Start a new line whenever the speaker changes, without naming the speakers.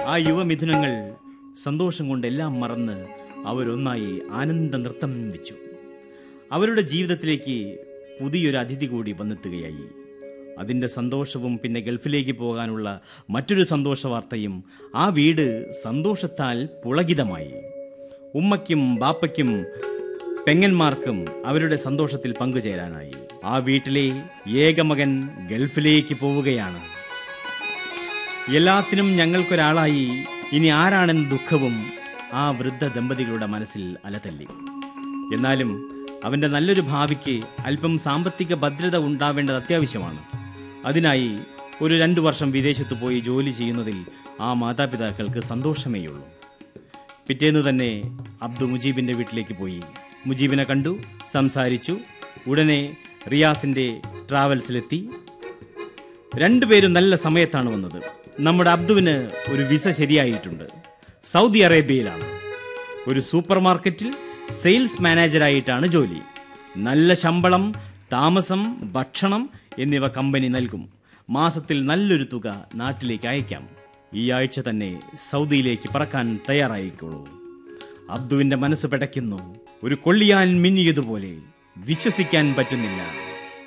ആ യുവമിഥുനങ്ങൾ സന്തോഷം കൊണ്ട് എല്ലാം മറന്ന് അവരൊന്നായി ആനന്ദ നൃത്തം വെച്ചു അവരുടെ ജീവിതത്തിലേക്ക് പുതിയൊരു അതിഥി കൂടി വന്നെത്തുകയായി അതിൻ്റെ സന്തോഷവും പിന്നെ ഗൾഫിലേക്ക് പോകാനുള്ള മറ്റൊരു സന്തോഷ വാർത്തയും ആ വീട് സന്തോഷത്താൽ പുളകിതമായി ഉമ്മയ്ക്കും ബാപ്പയ്ക്കും പെങ്ങന്മാർക്കും അവരുടെ സന്തോഷത്തിൽ പങ്കുചേരാനായി ആ വീട്ടിലെ ഏകമകൻ ഗൾഫിലേക്ക് പോവുകയാണ് എല്ലാത്തിനും ഞങ്ങൾക്കൊരാളായി ഇനി ആരാണെന്ന ദുഃഖവും ആ വൃദ്ധ ദമ്പതികളുടെ മനസ്സിൽ അലതല്ലി എന്നാലും അവൻ്റെ നല്ലൊരു ഭാവിക്ക് അല്പം സാമ്പത്തിക ഭദ്രത ഉണ്ടാവേണ്ടത് അത്യാവശ്യമാണ് അതിനായി ഒരു രണ്ടു വർഷം വിദേശത്ത് പോയി ജോലി ചെയ്യുന്നതിൽ ആ മാതാപിതാക്കൾക്ക് സന്തോഷമേയുള്ളൂ പിറ്റേന്ന് തന്നെ അബ്ദു മുജീബിൻ്റെ വീട്ടിലേക്ക് പോയി മുജീബിനെ കണ്ടു സംസാരിച്ചു ഉടനെ റിയാസിൻ്റെ ട്രാവൽസിലെത്തി രണ്ടുപേരും നല്ല സമയത്താണ് വന്നത് നമ്മുടെ അബ്ദുവിന് ഒരു വിസ ശരിയായിട്ടുണ്ട് സൗദി അറേബ്യയിലാണ് ഒരു സൂപ്പർ മാർക്കറ്റിൽ സെയിൽസ് മാനേജരായിട്ടാണ് ജോലി നല്ല ശമ്പളം താമസം ഭക്ഷണം എന്നിവ കമ്പനി നൽകും മാസത്തിൽ നല്ലൊരു തുക നാട്ടിലേക്ക് അയക്കാം ഈ ആഴ്ച തന്നെ സൗദിയിലേക്ക് പറക്കാൻ തയ്യാറായിക്കോളൂ അബ്ദുവിന്റെ മനസ്സ് പിടയ്ക്കുന്നു ഒരു കൊള്ളിയാൻ മിന്നിയതുപോലെ വിശ്വസിക്കാൻ പറ്റുന്നില്ല